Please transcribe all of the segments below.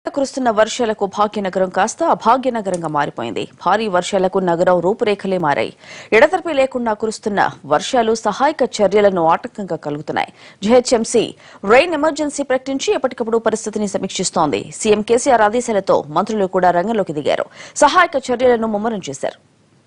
కురుస్తున్న వర్షాలకు భాగ్యనగరం కాస్త అభాగ్యనగరంగా మారిపోయింది భారీ వర్షాలకు నగరం రూపురేఖలే మారాయి ఎడతెరిపి లేకుండా కురుస్తున్న వర్షాలు సహాయక చర్యలను ఆటంకంగా కలుగుతున్నాయి జీహెచ్ఎంసీ రెయిన్ ఎమర్జెన్సీ ప్రకటించి ఎప్పటికప్పుడు పరిస్థితిని సమీక్షిస్తోంది సీఎం కేసీఆర్ ఆదేశాలతో మంత్రులు కూడా రంగంలోకి దిగారు సహాయక చర్యలను ముమ్మరం చేశారు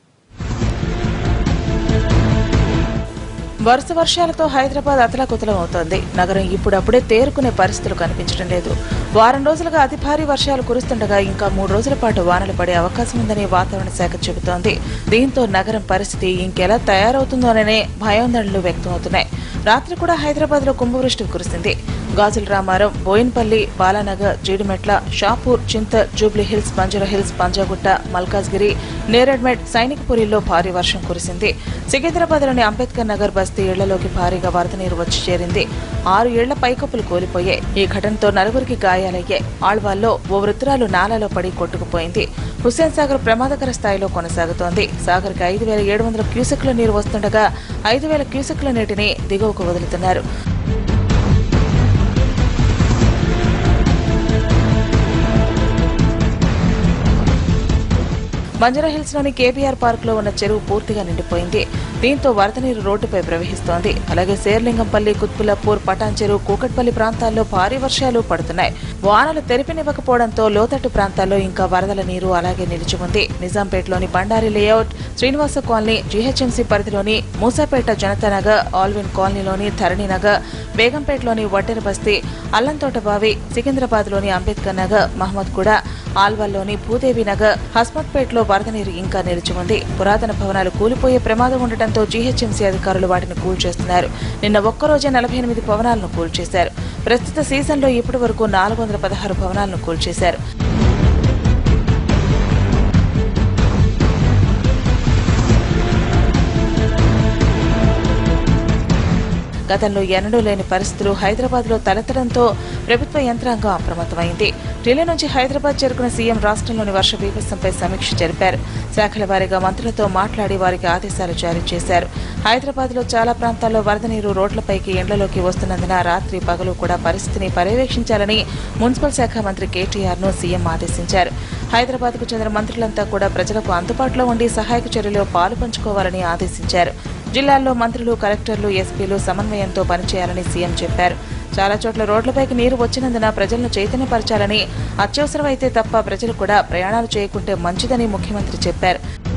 వరుస వర్షాలతో హైదరాబాద్ అతలాకుతలం అవుతోంది నగరం ఇప్పుడప్పుడే తేరుకునే పరిస్థితులు కనిపించడం లేదు వారం రోజులుగా అతి భారీ వర్షాలు కురుస్తుండగా ఇంకా మూడు రోజుల పాటు వానలు పడే అవకాశం ఉందని వాతావరణ శాఖ చెబుతోంది దీంతో నగరం పరిస్థితి ఇంకెలా తయారవుతుందోననే భయాందోళనలు వ్యక్తమవుతున్నాయి రాత్రి కూడా హైదరాబాద్ లో కుంభవృష్టి కురిసింది గాజుల రామారం బోయిన్పల్లి బాలానగర్ జీడిమెట్ల షాపూర్ చింతర్ జూబ్లీ హిల్స్ బంజారా హిల్స్ పంజాగుట్ట మల్కాజ్గిరి నేరెడ్మెట్ సైనికపురిలో భారీ వర్షం కురిసింది సికింద్రాబాద్లోని అంబేద్కర్ నగర్ బస్తీ ఇళ్లలోకి భారీగా వరద నీరు వచ్చి చేరింది ఆరు ఇళ్ల పైకప్పులు కూలిపోయాయి ఈ ఘటనతో నలుగురికి గాయాలయ్యాయి ఆళ్వాల్లో ఓ వృద్ధురాలు నాలాలో పడి కొట్టుకుపోయింది హుస్సేన్ సాగర్ ప్రమాదకర స్థాయిలో కొనసాగుతోంది సాగర్కి ఐదు వేల ఏడు వందల క్యూసెక్ల నీరు వస్తుండగా ఐదు వేల క్యూసెక్ల నీటిని దిగువకు వదులుతున్నారు బంజారా హిల్స్ లోని కేబీఆర్ పార్క్ లో ఉన్న చెరువు పూర్తిగా నిండిపోయింది దీంతో వరద నీరు రోడ్డుపై ప్రవహిస్తోంది అలాగే శేర్లింగంపల్లి కుత్పులపూర్ పటాన్ చెరువు కూకట్పల్లి ప్రాంతాల్లో భారీ వర్షాలు పడుతున్నాయి వానలు తెరిపినివ్వకపోవడంతో లోతట్టు ప్రాంతాల్లో ఇంకా వరదల నీరు అలాగే నిలిచి ఉంది నిజాంపేటలోని Bandari layout Srinivasa colony GHMC పరిధిలోని మూసాపేట జనతానగర్ ఆల్విన్ కాలనీలోని ధరణి నగర్ బేగంపేటలోని వడ్డెర బస్తీ అల్లంతోట బావి సికింద్రాబాద్ లోని అంబేద్కర్ నగర్ మహమ్మద్ కూడా ఆల్వాల్లోని భూదేవి నగర్ హస్మత్పేటలో వరద నీరు ఇంకా నిలిచి ఉంది పురాతన భవనాలు కూలిపోయే ప్రమాదం ఉండటంతో జీహెచ్ఎంసీ అధికారులు వాటిని కూల్చేస్తున్నారు నిన్న ఒక్కరోజే నలభై ఎనిమిది భవనాలను కూల్చేశారు ప్రస్తుత సీజన్లో ఇప్పటి వరకు నాలుగు వందల పదహారు భవనాలను కూల్చేశారు గతంలో ఎన్నడూ లేని పరిస్థితులు హైదరాబాద్ లో తలెత్తడంతో ప్రభుత్వ యంత్రాంగం అప్రమత్తమైంది ఢిల్లీ నుంచి హైదరాబాద్ చేరుకున్న సీఎం రాష్ట్రంలోని వర్ష బీభత్సంపై సమీక్ష జరిపారు శాఖల వారీగా మంత్రులతో మాట్లాడి వారికి ఆదేశాలు జారీ చేశారు హైదరాబాద్ లో చాలా ప్రాంతాల్లో వరద నీరు రోడ్లపైకి ఎండ్లలోకి వస్తున్నందున రాత్రి పగలు కూడా పరిస్థితిని పర్యవేక్షించాలని మున్సిపల్ శాఖ మంత్రి కేటీఆర్ ను సీఎం ఆదేశించారు హైదరాబాద్ కు చెందిన మంత్రులంతా కూడా ప్రజలకు అందుబాటులో ఉండి సహాయక చర్యలో పాలు పంచుకోవాలని ఆదేశించారు జిల్లాల్లో మంత్రులు కలెక్టర్లు ఎస్పీలు సమన్వయంతో పనిచేయాలని సీఎం చెప్పారు చాలా చోట్ల రోడ్లపైకి నీరు వచ్చినందున ప్రజలను చైతన్యపరచాలని అత్యవసరమైతే తప్ప ప్రజలు కూడా ప్రయాణాలు చేయకుంటే మంచిదని ముఖ్యమంత్రి చెప్పారు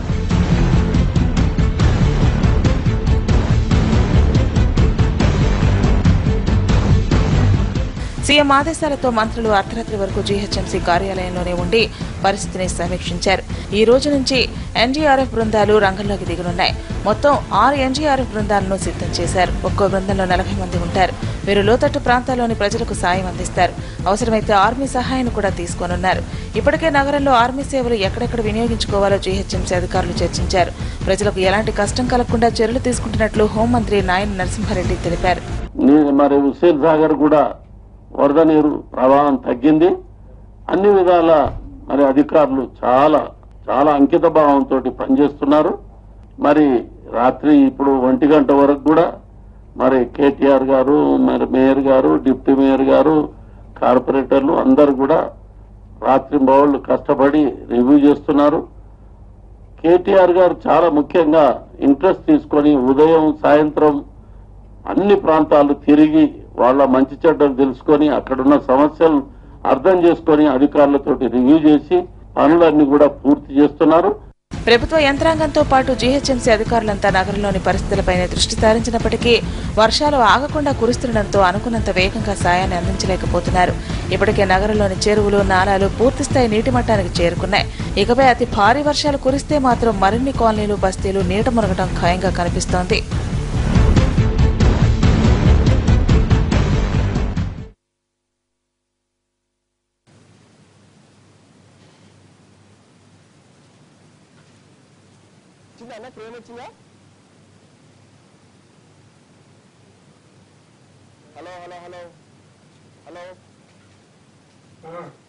సీఎం ఆదేశాలతో మంత్రులు అర్ధరాత్రి వరకు జీహెచ్ఎంసీ కార్యాలయంలోనే ఉండి పరిస్థితిని సమీక్షించారు ఈ రోజు నుంచి ఎన్డీఆర్ఎఫ్ బృందాలు రంగంలోకి దిగనున్నాయి మొత్తం ఆరు ఎన్డీఆర్ఎఫ్ బృందాలను సిద్ధం చేశారు ఒక్కో బృందంలో నలభై మంది ఉంటారు వీరు లోతట్టు ప్రాంతాల్లోని ప్రజలకు సాయం అందిస్తారు అవసరమైతే ఆర్మీ సహాయాన్ని కూడా తీసుకోనున్నారు ఇప్పటికే నగరంలో ఆర్మీ సేవలు ఎక్కడెక్కడ వినియోగించుకోవాలో జీహెచ్ఎంసీ అధికారులు చర్చించారు ప్రజలకు ఎలాంటి కష్టం కలగకుండా చర్యలు తీసుకుంటున్నట్లు హోంమంత్రి నాయన నరసింహారెడ్డి తెలిపారు నీ- మరి హుస్సేన్ సాగర్ కూడా వరద నీరు ప్రవాహం తగ్గింది అన్ని విధాల మరి అధికారులు చాలా చాలా అంకిత భావంతో పనిచేస్తున్నారు మరి రాత్రి ఇప్పుడు ఒంటి గంట వరకు కూడా మరి కేటీఆర్ గారు మరి మేయర్ గారు డిప్యూటీ మేయర్ గారు కార్పొరేటర్లు అందరు కూడా రాత్రి బౌళ్ళు కష్టపడి రివ్యూ చేస్తున్నారు కేటీఆర్ గారు చాలా ముఖ్యంగా ఇంట్రెస్ట్ తీసుకొని ఉదయం సాయంత్రం అన్ని ప్రాంతాలు తిరిగి వాళ్ళ మంచి చెడ్డలు తెలుసుకొని అక్కడున్న సమస్యలు అర్థం చేసుకొని అధికారులతోటి రివ్యూ చేసి పనులన్నీ కూడా పూర్తి చేస్తున్నారు ప్రభుత్వ యంత్రాంగంతో పాటు జీహెచ్ఎంసీ అధికారులంతా నగరంలోని పరిస్థితులపైన దృష్టి సారించినప్పటికీ వర్షాలు ఆగకుండా కురుస్తుండటంతో అనుకున్నంత వేగంగా సాయాన్ని అందించలేకపోతున్నారు ఇప్పటికే నగరంలోని చెరువులు నాలాలు పూర్తిస్థాయి నీటి మట్టానికి చేరుకున్నాయి ఇకపై అతి భారీ వర్షాలు కురిస్తే మాత్రం మరిన్ని కాలనీలు బస్తీలు నీట మునగడం ఖాయంగా కనిపిస్తోంది వచ్చిందా ట్రైన్ వచ్చిందా హలో హలో హలో హలో